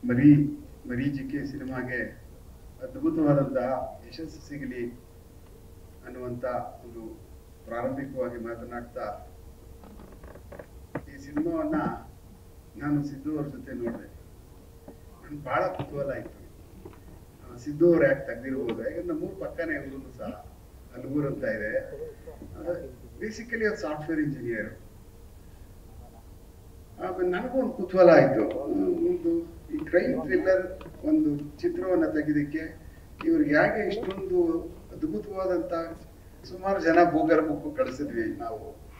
ಮರಿ ಮರೀಚಿಕೆ ಸಿನಿಮಾಗೆ ಅದ್ಭುತವಾದಂತಹ ಯಶಸ್ಸು ಸಿಗಲಿ ಅನ್ನುವಂಥ ಒಂದು ಪ್ರಾರಂಭಿಕವಾಗಿ ಮಾತನಾಡ್ತಾ ಈ ಸಿನಿಮಾವನ್ನ ನಾನು ಸಿದ್ದು ಅವ್ರ ಜೊತೆ ನೋಡಿದೆ ನನ್ಗೆ ಬಹಳ ಕುತೂಹಲ ಆಯ್ತು ಆ, ಸಿದ್ದು ಅವ್ರು ಯಾಕೆ ತೆಗ್ದಿರ್ಬೋದು ಯಾಕಂದ್ರೆ ನಮ್ಮೂರ್ ಪಕ್ಕನೇ ಊರು ಸಹ ಅಲ್ಗೂರ್ ಅಂತ ಇದೆ ಬೇಸಿಕಲಿ ಒಂದು ಸಾಫ್ಟ್ವೇರ್ ಇಂಜಿನಿಯರ್ ಆಮೇಲೆ ನನಗೂ ಒಂದು ಕುತೂಹಲ ಆಯ್ತು ಒಂದು ಈ ಕ್ರೈಮ್ ಥ್ರಿಲ್ಲರ್ ಒಂದು ಚಿತ್ರವನ್ನ ತೆಗೆದಕ್ಕೆ ಇವ್ರಿಗೆ ಹೇಗೆ ಇಷ್ಟೊಂದು ಅದ್ಭುತವಾದಂತ ಸುಮಾರು ಜನ ಭೂಗರ್ಭಕ್ಕೂ ಕಳಿಸಿದ್ವಿ ನಾವು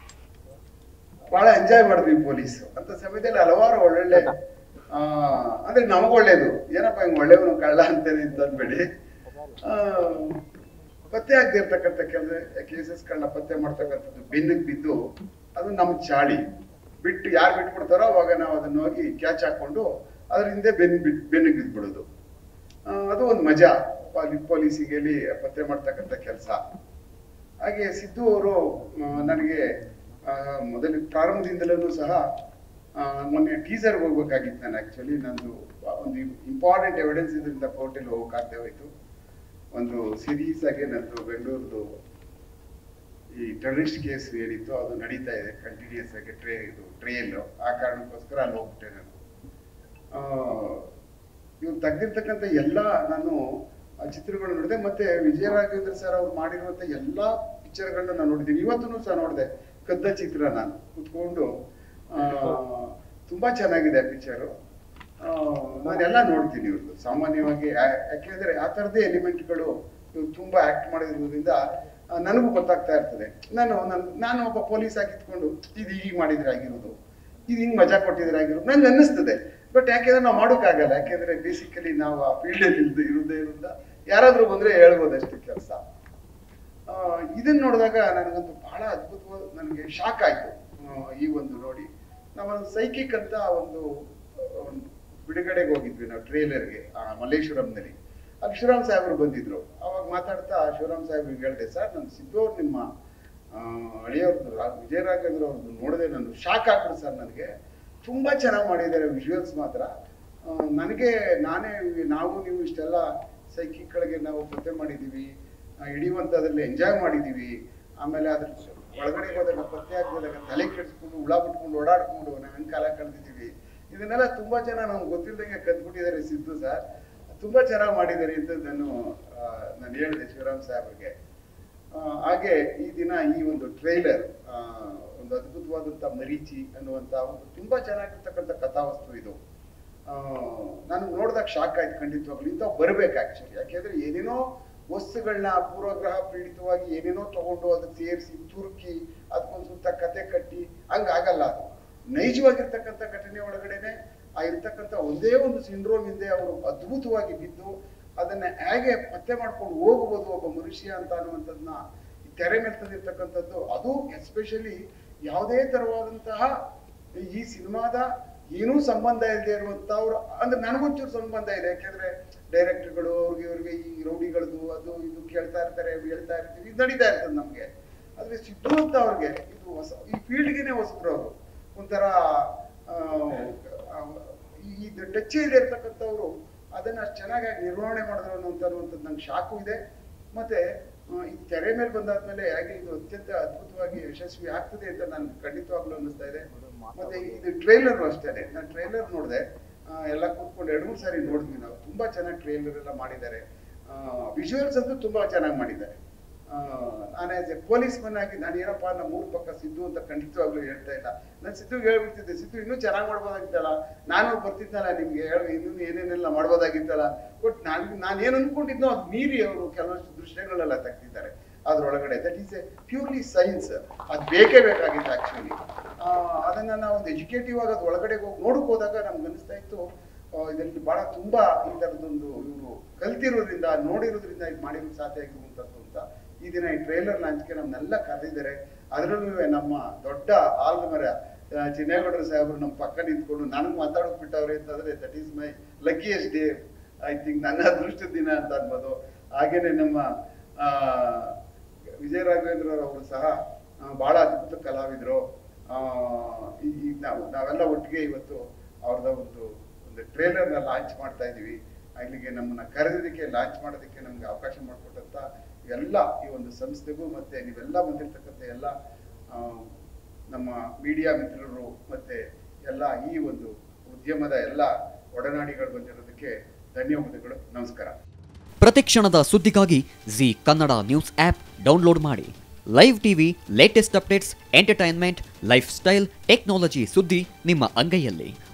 ಬಹಳ ಎಂಜಾಯ್ ಮಾಡಿದ್ವಿ ಪೊಲೀಸ್ ಅಂತ ಸಮಯದಲ್ಲಿ ಹಲವಾರು ಒಳ್ಳೊಳ್ಳೆ ಆ ಅಂದ್ರೆ ನಮಗ್ ಒಳ್ಳೇದು ಏನಪ್ಪ ಹಿಂಗ್ ಒಳ್ಳೆಯವನು ಕಳ್ಳ ಅಂತೇನೆ ಅಂತ ಅನ್ಬೇಡಿ ಆ, ಪತ್ತೆ ಆಗದಿರ್ತಕ್ಕಂಥ ಕೆಲಸ ಕೇಸಸ್ಗಳನ್ನ ಪತ್ತೆ ಮಾಡ್ತಕ್ಕಂಥದ್ದು ಬೆನ್ನಿಗೆ ಬಿದ್ದು ಅದು ನಮ್ ಚಾಳಿ ಬಿಟ್ಟು ಯಾರು ಬಿಟ್ಬಿಡ್ತಾರೋ ಅವಾಗ ನಾವು ಅದನ್ನ ಹೋಗಿ ಕ್ಯಾಚ್ ಹಾಕೊಂಡು ಅದ್ರ ಹಿಂದೆ ಬೆನ್ ಬಿಟ್ ಬೆನ್ನಿಗೆ ಬಿದ್ಬಿಡೋದು ಆ, ಅದು ಒಂದು ಮಜಾ ಪಾಲಿ- ಪೊಲೀಸಿಗೆಲಿ ಪತ್ತೆ ಮಾಡ್ತಕ್ಕಂಥ ಕೆಲಸ ಹಾಗೆ ಸಿದ್ದು ಅವರು ನನಗೆ ಆ, ಮೊದಲು ಪ್ರಾರಂಭದಿಂದಲೂ ಸಹ ಆ, ಮೊನ್ನೆ ಟೀಸರ್ ಹೋಗ್ಬೇಕಾಗಿತ್ತು ನಾನು ಆಕ್ಚುಲಿ ನಂದು ಒಂದು ಇಂಪಾರ್ಟೆಂಟ್ ಎವಿಡೆನ್ಸ್ ಇದರಿಂದ ಕೋರ್ಟಲ್ಲಿ ಹೋಗಕ್ಕಾಗದೆ ಹೋಯ್ತು ಒಂದು ಸೀರೀಸ್ ಆಗಿ ನಂದು ಬೆಂಗಳೂರದು ಈ ಟೆರರಿಸ್ಟ್ ಕೇಸ್ ಏನಿತ್ತು ಅದು ನಡೀತಾ ಇದೆ ಕಂಟಿನ್ಯೂಸ್ ಆಗಿ ಟ್ರೇ ಇದು ಟ್ರೇಲ್ ಆ ಕಾರಣಕ್ಕೋಸ್ಕರ ಅಲ್ಲಿ ಹೋಗ್ಬಿಟ್ಟೆ ನಾನು ಆ, ಇವ್ರು ತೆಗ್ದಿರ್ತಕ್ಕಂಥ ಎಲ್ಲ ನಾನು ಆ ಚಿತ್ರಗಳು ನೋಡಿದೆ ಮತ್ತೆ ವಿಜಯ ರಾಘವೇಂದ್ರ ಸರ್ ಅವ್ರು ಮಾಡಿರುವಂತ ಎಲ್ಲಾ ಪಿಕ್ಚರ್ಗಳನ್ನ ನಾನು ನೋಡಿದ್ದೀನಿ ಇವತ್ತೂ ಸಹ ನೋಡಿದೆ ಕದ್ದ ಚಿತ್ರ ನಾನು ಕುತ್ಕೊಂಡು ಆ, ತುಂಬಾ ಚೆನ್ನಾಗಿದೆ ಪಿಕ್ಚರು ನಾನೆಲ್ಲ ನೋಡ್ತೀನಿ ಇವ್ರದ್ದು ಸಾಮಾನ್ಯವಾಗಿ ಯಾ- ಯಾಕೆಂದ್ರೆ ಆ ಥರದ್ದೇ ಎಲಿಮೆಂಟ್ಗಳು ಇವ್ರು ತುಂಬಾ ಆಕ್ಟ್ ಮಾಡಿರೋದ್ರಿಂದ ಆ, ನನಗೂ ಗೊತ್ತಾಗ್ತಾ ಇರ್ತದೆ ನಾನು ನನ್ ನಾನು ಒಬ್ಬ ಪೊಲೀಸ್ ಆಗಿತ್ಕೊಂಡು ಇದು ಹೀಗೆ ಮಾಡಿದ್ರೆ ಆಗಿರೋದು ಇದು ಹಿಂಗ್ ಮಜಾ ಕೊಟ್ಟಿದ್ರೆ ಆಗಿರೋದು ನನ್ಗೆ ಅನ್ನಿಸ್ತದೆ ಬಟ್ ಯಾಕೆಂದ್ರೆ ನಾವು ಮಾಡೋಕ್ಕಾಗಲ್ಲ ಯಾಕೆಂದ್ರೆ ಬೇಸಿಕಲಿ ನಾವು ಆ ಫೀಲ್ಡ್ ಇಲ್ದೆ ಇರುದೇ ಇರೋದ್ರಿಂದ ಯಾರಾದ್ರೂ ಬಂದ್ರೆ ಹೇಳ್ಬೋದು ಅಷ್ಟೇ ಕೆಲಸ ಇದನ್ನ ನೋಡಿದಾಗ ನನಗಂತೂ ಬಹಳ ಅದ್ಭುತವಾದ ನನಗೆ ಶಾಕ್ ಆಯ್ತು ಆ, ಈ ಒಂದು ನೋಡಿ ನಾವೊಂದು ಸೈಕಿಕ್ ಅಂತ ಒಂದು ಒಂದು ಬಿಡುಗಡೆಗೆ ಹೋಗಿದ್ವಿ ನಾವು ಟ್ರೇಲರ್ಗೆ ಮಲ್ಲೇಶ್ವರಂನಲ್ಲಿ ಅಲ್ಲಿ ಶಿವರಾಮ್ ಸಾಹೇಬರು ಬಂದಿದ್ರು ಅವಾಗ ಮಾತಾಡ್ತಾ ಶಿವರಾಮ್ ಸಾಹೇಬ್ರಿಗೆ ಹೇಳಿದೆ ಸರ್ ನಾನು ಸಿದ್ದು ಅವ್ರು ನಿಮ್ಮ ಆ, ಅಳಿಯವ್ರದ್ದು ರಾ- ವಿಜಯ ರಾಘವೇಂದ್ರ ಅವ್ರದ್ದು ನೋಡಿದೆ ನಾನು ಶಾಕ್ ಆಗ್ಬಿಡು ಸರ್ ನನಗೆ ತುಂಬಾ ಚೆನ್ನಾಗಿ ಮಾಡಿದ್ದಾರೆ ವಿಜುವಲ್ಸ್ ಮಾತ್ರ ಆ, ನನಗೆ ನಾನೇ ನಾವು ನೀವು ಇಷ್ಟೆಲ್ಲ ಸೈಕಿಕ್ಗಳಿಗೆ ನಾವು ಪತ್ತೆ ಮಾಡಿದ್ದೀವಿ ಆ, ಹಿಡಿಯುವಂಥದ್ರಲ್ಲಿ ಎಂಜಾಯ್ ಮಾಡಿದ್ದೀವಿ ಆಮೇಲೆ ಅದ್ರ ಒಳಗಡೆ ಹೋದಾಗ ಪತ್ತೆ ಆಗ್ಬೋದಾಗ ತಲೆ ಕೆಡಿಸ್ಕೊಂಡು ಹುಳ ಬಿಟ್ಕೊಂಡು ಓಡಾಡ್ಕೊಂಡು ನಾವು ಕಾಲ ಕಳೆದಿದ್ದೀವಿ ಇದನ್ನೆಲ್ಲ ತುಂಬಾ ಜನ ನಮ್ಗೆ ಗೊತ್ತಿಲ್ಲದಂಗೆ ಕದ್ಬಿಟ್ಟಿದ್ದಾರೆ ಸಿದ್ದು ಸರ್ ತುಂಬಾ ಚೆನ್ನಾಗಿ ಮಾಡಿದ್ದಾರೆ ಅಂತ ನಾನು ಆ, ನಾನು ಹೇಳಿದೆ ಶಿವರಾಮ್ ಸಾಹೇಬ್ರಿಗೆ ಆ, ಹಾಗೆ ಈ ದಿನ ಈ ಒಂದು ಟ್ರೈಲರ್ ಒಂದು ಅದ್ಭುತವಾದಂತ ಮರೀಚಿ ಅನ್ನುವಂತ ಒಂದು ತುಂಬಾ ಚೆನ್ನಾಗಿರ್ತಕ್ಕಂಥ ಕಥಾವಸ್ತು ಇದು ಆ, ನಾನು ನೋಡಿದಾಗ ಶಾಕ್ ಆಯ್ತು ಖಂಡಿತವಾಗ್ಲು ಇಂಥವು ಬರ್ಬೇಕು ಆಕ್ಚುಲಿ ಯಾಕೆಂದ್ರೆ ಏನೇನೋ ವಸ್ತುಗಳನ್ನ ಪೂರ್ವಗ್ರಹ ಪೀಡಿತವಾಗಿ ಏನೇನೋ ತಗೊಂಡು ಅದಕ್ಕೆ ಸೇರಿಸಿ ತುರುಕಿ ಅದಕ್ಕೊಂದು ಸುತ್ತ ಕತೆ ಕಟ್ಟಿ ಹಂಗ ಆಗಲ್ಲ ಅದು ನೈಜವಾಗಿರ್ತಕ್ಕಂಥ ಘಟನೆ ಒಳಗಡೆನೆ ಆ ಇರ್ತಕ್ಕಂಥ ಒಂದೇ ಒಂದು ಸಿಂಡ್ರೋಮ್ ಹಿಂದೆ ಅವರು ಅದ್ಭುತವಾಗಿ ಬಿದ್ದು ಅದನ್ನ ಹೇಗೆ ಪತ್ತೆ ಮಾಡ್ಕೊಂಡು ಹೋಗ್ಬೋದು ಒಬ್ಬ ಮನುಷ್ಯ ಅಂತ ಅನ್ನುವಂಥದ್ದನ್ನ ಈ ತೆರೆ ಮೇಲೆ ತಂದಿರ್ತಕ್ಕಂಥದ್ದು ಅದು ಎಸ್ಪೆಷಲಿ ಯಾವುದೇ ತರವಾದಂತಹ ಈ ಸಿನಿಮಾದ ಏನೂ ಸಂಬಂಧ ಇಲ್ಲದೆ ಇರುವಂತವ್ರು ಅಂದ್ರೆ ನನಗೊಂಚೂರು ಸಂಬಂಧ ಇದೆ ಯಾಕೆಂದ್ರೆ ಡೈರೆಕ್ಟರ್ಗಳು ಅವ್ರಿಗೆ ಇವ್ರಿಗೆ ಈ ರೌಡಿಗಳದು ಅದು ಇದು ಕೇಳ್ತಾ ಇರ್ತಾರೆ ಹೇಳ್ತಾ ಇರ್ತೀವಿ ಇದು ನಡೀತಾ ಇರ್ತದೆ ನಮ್ಗೆ ಆದ್ರೆ ಸಿದ್ದು ಅಂತ ಅವ್ರಿಗೆ ಇದು ಹೊಸ ಈ ಫೀಲ್ಡ್ಗೆನೆ ಹೊಸಬ್ರು ಅವರು ಒಂಥರ ಆ, ಆ, ಈ- ಇದು ಟಚ್ ಇದೆ ಇರ್ತಕ್ಕಂಥವ್ರು ಅದನ್ನ ಅಷ್ಟು ಚೆನ್ನಾಗಿ ನಿರ್ವಹಣೆ ಮಾಡಿದ್ರು ಅನ್ನೋಂಥ ಅನ್ನುವಂಥದ್ದು ನಂಗೆ ಶಾಕು ಇದೆ ಮತ್ತೆ ಆ, ಈ ತೆರೆ ಮೇಲೆ ಬಂದಾದ್ಮೇಲೆ ಹೇಗೆ ಇದು ಅತ್ಯಂತ ಅದ್ಭುತವಾಗಿ ಯಶಸ್ವಿ ಆಗ್ತದೆ ಅಂತ ನಾನು ಖಂಡಿತವಾಗ್ಲೂ ಅನ್ನಿಸ್ತಾ ಇದೆ ಮತ್ತೆ ಇದು ಟ್ರೈಲರ್ ಅಷ್ಟೇ ನಾನು ಟ್ರೈಲರ್ ನೋಡಿದೆ ಎಲ್ಲ ಕೂತ್ಕೊಂಡು ಎರಡು ಮೂರು ಸಾರಿ ನೋಡಿದ್ವಿ ನಾವು ತುಂಬಾ ಚೆನ್ನಾಗಿ ಟ್ರೈಲರ್ ಎಲ್ಲ ಮಾಡಿದ್ದಾರೆ ವಿಜುವಲ್ಸ್ ಅಂತೂ ತುಂಬಾ ಚೆನ್ನಾಗಿ ಮಾಡಿದ್ದಾರೆ ಆ, ನಾನು ಆಸ್ ಎ ಪೊಲೀಸ್ ಮನ್ ಆಗಿ ನಾನು ಏನಪ್ಪ ನಮ್ಮ ಮೂರು ಪಕ್ಕ ಸಿದ್ದು ಅಂತ ಖಂಡಿತವಾಗ್ಲೂ ಹೇಳ್ತಾ ಇಲ್ಲ ನಾನು ಸಿದ್ದು ಹೇಳ್ಬಿಡ್ತಿದ್ದೆ ಸಿದ್ದು ಇನ್ನೂ ಚೆನ್ನಾಗಿ ಮಾಡ್ಬೋದಾಗಿತ್ತಲ್ಲ ನಾನು ಬರ್ತಿದ್ನಲ್ಲ ನಿಮ್ಗೆ ಹೇಳಿ ಇನ್ನೂ ಏನೇನೆಲ್ಲ ಮಾಡ್ಬೋದಾಗಿತ್ತಲ್ಲ ಬಟ್ ನಾನು ನಾನು ಏನು ಅನ್ಕೊಂಡಿದ್ನೋ ಅದು ಮೀರಿ ಅವರು ಕೆಲವಷ್ಟು ದೃಶ್ಯಗಳೆಲ್ಲ ತೆಗ್ದಿದ್ದಾರೆ ಅದ್ರೊಳಗಡೆ that is a purely science ಅದು ಬೇಕೇ ಬೇಕಾಗಿತ್ತು ಆಕ್ಚುಲಿ ಅದನ್ನ ನಾವು ಒಂದು ಎಜುಕೇಟಿವ್ ಆಗಿ ಅದು ಒಳಗಡೆ ಹೋಗಿ ನೋಡಕ್ ಹೋದಾಗ ನಮ್ಗೆ ಅನಿಸ್ತಾ ಇತ್ತು ಆ, ಇದರಲ್ಲಿ ಬಹಳ ತುಂಬಾ ಈ ಥರದೊಂದು ಇವರು ಕಲ್ತಿರೋದ್ರಿಂದ ನೋಡಿರೋದ್ರಿಂದ ಇದು ಮಾಡಿರೋದು ಸಾಧ್ಯ ಆಗಿರುವಂಥದ್ದು ಅಂತ ಈ ದಿನ ಈ ಟ್ರೈಲರ್ ಲಾಂಚ್ಗೆ ನಮ್ಮನ್ನೆಲ್ಲ ಕರೆದಿದ್ದಾರೆ ಅದರಲ್ಲೂ ನಮ್ಮ ದೊಡ್ಡ ಆಲ್ಮರ ಚಿನ್ನೇಗೌಡರ ಸಾಹೇಬರು ನಮ್ಮ ಪಕ್ಕ ನಿಂತ್ಕೊಂಡು ನನಗೆ ಮಾತಾಡೋಕ್ ಬಿಟ್ಟವ್ರೆ ಅಂತಂದ್ರೆ that is my luckiest day I think ನನ್ನ ಅದೃಷ್ಟದ ದಿನ ಅಂತ ಅನ್ಬೋದು ಹಾಗೇನೆ ನಮ್ಮ ಆ, ವಿಜಯ ರಾಘವೇಂದ್ರ ಅವರು ಸಹ ಆ, ಬಹಳ ಅದ್ಭುತ ಕಲಾವಿದರು ಆ, ಈ- ಈ ನಾವು ನಾವೆಲ್ಲ ಒಟ್ಟಿಗೆ ಇವತ್ತು ಅವ್ರದ ಒಂದು ಒಂದು ಟ್ರೇಲರ್ನ ಲಾಂಚ್ ಮಾಡ್ತಾ ಇದ್ದೀವಿ ಅಲ್ಲಿಗೆ ನಮ್ಮನ್ನ ಕರೆದಿದ್ದಕ್ಕೆ ಲಾಂಚ್ ಮಾಡೋದಕ್ಕೆ ನಮ್ಗೆ ಅವಕಾಶ ಮಾಡಿಕೊಟ್ಟಂತ ಎಲ್ಲ ಈ ಒಂದು ಸಂಸ್ಥೆಗೂ ಮತ್ತೆ ನೀವೆಲ್ಲ ಬಂದಿರತಕ್ಕಂಥ ಎಲ್ಲ ಆ, ನಮ್ಮ ಮೀಡಿಯಾ ಮಿತ್ರರು ಮತ್ತೆ ಎಲ್ಲ ಈ ಒಂದು ಉದ್ಯಮದ ಎಲ್ಲ ಒಡನಾಡಿಗಳು ಬಂದಿರೋದಕ್ಕೆ ಧನ್ಯವಾದಗಳು ನಮಸ್ಕಾರ ಪ್ರತಿಕ್ಷಣದ ಸುದ್ದಿಗಾಗಿ Zee Kannada news app download ಮಾಡಿ live TV latest updates entertainment lifestyle technology ಸುದ್ದಿ ನಿಮ್ಮ ಅಂಗೈಯಲ್ಲಿ